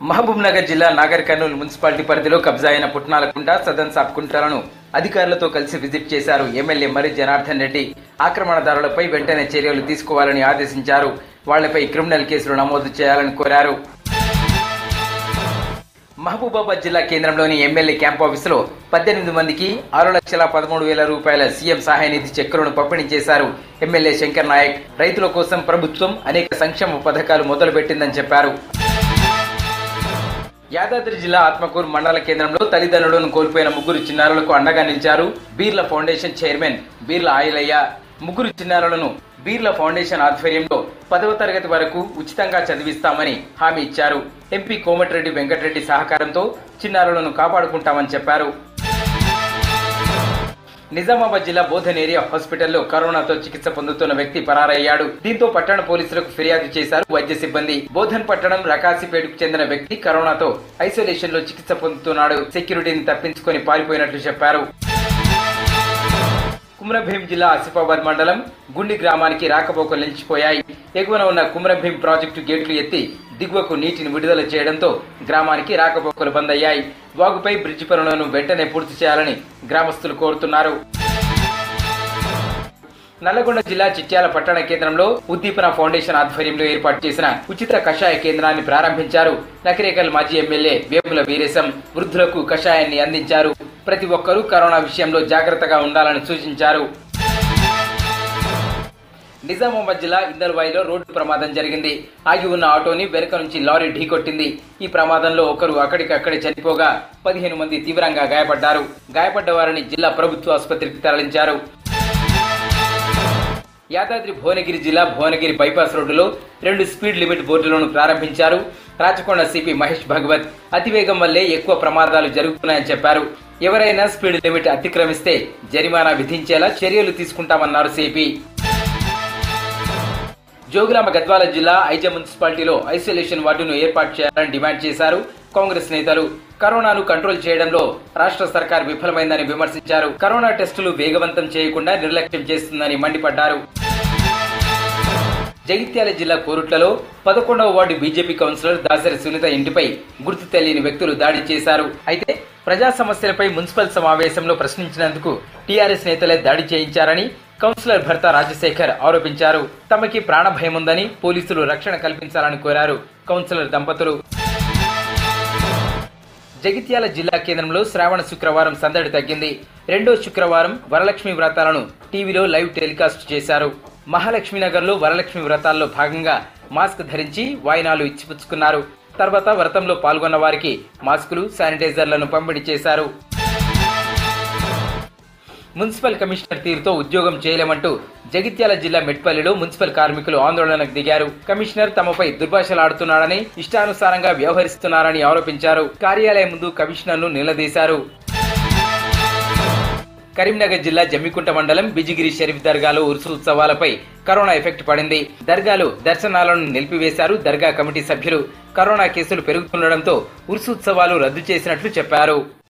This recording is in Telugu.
మహబూబ్ నగర్ జిల్లా నాగర్ కర్నూలు మున్సిపాలిటీ పరిధిలో కబ్జా అయిన పుట్నాలకుంట సదన్ సాబ్ కుంటలను అధికారులతో కలిసి విజిట్ చేశారు ఎమ్మెల్యే మరి జనార్దన్ రెడ్డి ఆక్రమణదారులపై వెంటనే చర్యలు తీసుకోవాలని ఆదేశించారు వాళ్లపై క్రిమినల్ కేసులు నమోదు చేయాలని కోరారు మహబూబాబాద్ జిల్లా కేంద్రంలోని ఎమ్మెల్యే క్యాంప్ ఆఫీసులో పద్దెనిమిది మందికి ఆరు లక్షల పదమూడు వేల రూపాయల సీఎం సహాయ నిధి చెక్కులను పంపిణీ చేశారు ఎమ్మెల్యే శంకర్ నాయక్ రైతుల కోసం ప్రభుత్వం అనేక సంక్షేమ పథకాలు మొదలుపెట్టిందని చెప్పారు యాదాద్రి జిల్లా ఆత్మకూరు మండల కేంద్రంలో తల్లిదండ్రులను కోల్పోయిన ముగ్గురు చిన్నారులకు అండగా నిలిచారు బీర్ల ఫౌండేషన్ చైర్మన్ బీర్ల ఆయిలయ్య ముగ్గురు చిన్నారులను బీర్ల ఫౌండేషన్ ఆధ్వర్యంలో పదవ తరగతి వరకు ఉచితంగా చదివిస్తామని హామీ ఇచ్చారు ఎంపీ కోమటిరెడ్డి వెంకటరెడ్డి సహకారంతో చిన్నారులను కాపాడుకుంటామని చెప్పారు నిజామాబాద్ జిల్లా బోధన్ ఏరియా హాస్పిటల్లో కరోనాతో చికిత్స పొందుతున్న వ్యక్తి పరారయ్యాడు దీంతో పట్టణ పోలీసులకు ఫిర్యాదు చేశారు వైద్య సిబ్బంది బోధన్ పట్టణం రకాసిపేటకు చెందిన వ్యక్తి కరోనాతో ఐసోలేషన్ లో చికిత్స పొందుతున్నాడు సెక్యూరిటీని తప్పించుకొని పారిపోయినట్లు చెప్పారు కుమ్రభీం జిల్లా ఆసిఫాబాద్ మండలం గుండి గ్రామానికి రాకపోకలు నిలిచిపోయాయి ఎగువన ఉన్న కుమ్రభీం ప్రాజెక్టు గేట్లు ఎత్తి దిగువకు నీటిని విడుదల చేయడంతో గ్రామానికి రాకపోకలు బంద్ అయ్యాయి వాగుపై బ్రిడ్జి పనులను వెంటనే పూర్తి చేయాలని గ్రామస్తులు కోరుతున్నారు నల్లగొండ జిల్లా చిట్యాల పట్టణ కేంద్రంలో ఉద్దీపన ఫౌండేషన్ ఆధ్వర్యంలో ఏర్పాటు చేసిన ఉచిత కషాయ కేంద్రాన్ని ప్రారంభించారు నకిరేకల్ మాజీ ఎమ్మెల్యే వేముల వీరేశం వృద్ధులకు కషాయాన్ని అందించారు ప్రతి ఒక్కరూ కరోనా విషయంలో జాగ్రత్తగా ఉండాలని సూచించారు నిజామాబాద్ జిల్లా ఇందల్వాయిలో రోడ్డు ప్రమాదం జరిగింది ఆగి ఉన్న ఆటోని వెనుక నుంచి లారీ ఢీకొట్టింది ఈ ప్రమాదంలో ఒకరు అక్కడికక్కడే చనిపోగా పదిహేను మంది తీవ్రంగా గాయపడ్డారు గాయపడ్డ వారిని జిల్లా ప్రభుత్వ ఆసుపత్రికి తరలించారు యాదాద్రి భువనగిరి జిల్లా భువనగిరి బైపాస్ రోడ్డులో రెండు స్పీడ్ లిమిట్ బోర్డులను ప్రారంభించారు రాచకొండ సిపి మహేష్ భగవత్ అతివేగం వల్లే ఎక్కువ ప్రమాదాలు జరుగుతున్నాయని చెప్పారు ఎవరైనా స్పీడ్ లిమిట్ అతిక్రమిస్తే జరిమానా విధించేలా చర్యలు తీసుకుంటామన్నారు సిపి జోగులాంబ గద్వాల జిల్లా ఐజ మున్సిపాలిటీలో ఐసోలేషన్ వార్డును ఏర్పాటు చేయాలని డిమాండ్ చేశారు కాంగ్రెస్ నేతలు కరోనాను కంట్రోల్ చేయడంలో రాష్ట్ర సర్కార్ విఫలమైందని విమర్శించారు కరోనా టెస్టులు వేగవంతం చేయకుండా నిర్లక్ష్యం చేస్తుందని మండిపడ్డారు జగిత్యాల జిల్లా కోరుట్లలో పదకొండవ ward BJP councillor Dasari Sunitha ఇంటిపై గుర్తు తెలియని వ్యక్తులు దాడి చేశారు అయితే ప్రజా సమస్యలపై మున్సిపల్ సమావేశంలో ప్రశ్నించినందుకు టీఆర్ఎస్ నేతలే దాడి చేయించారని కౌన్సిలర్ భర్త రాజశేఖర్ ఆరోపించారు తమకి ప్రాణ భయం ఉందని పోలీసులు రక్షణ కల్పించాలని కోరారు కౌన్సిలర్ దంపతులు జగిత్యాల జిల్లా కేంద్రంలో శ్రావణ శుక్రవారం సందడి తగ్గింది రెండో శుక్రవారం వరలక్ష్మి వ్రతాలను టీవీలో లైవ్ టెలికాస్ట్ చేశారు మహాలక్ష్మి నగర్లో వరలక్ష్మి వ్రతాల్లో భాగంగా మాస్క్ ధరించి వాయినాలు ఇచ్చిపుచ్చుకున్నారు తర్వాత వ్రతంలో పాల్గొన్న వారికి మాస్కులు శానిటైజర్లను పంపిణీ చేశారు మున్సిపల్ కమిషనర్ తీరుతో ఉద్యోగం చేయలేమంటూ జగిత్యాల జిల్లా మెట్పల్లిలో మున్సిపల్ కార్మికులు ఆందోళనకు దిగారు కమిషనర్ తమపై దుర్భాషలాడుతున్నాడని ఇష్టానుసారంగా వ్యవహరిస్తున్నారని ఆరోపించారు కార్యాలయం ముందు కమిషనర్ను నిలదీశారు కరీంనగర్ జిల్లా జమ్మికుంట మండలం బిజిగిరి షరీఫ్ దర్గాలో ఉరుసు ఉత్సవాలపై కరోనా ఎఫెక్ట్ పడింది దర్గాలో దర్శనాలను నిలిపివేశారు దర్గా కమిటీ సభ్యులు కరోనా కేసులు పెరుగుతుండటంతో ఉరుసు ఉత్సవాలు రద్దు చేసినట్లు చెప్పారు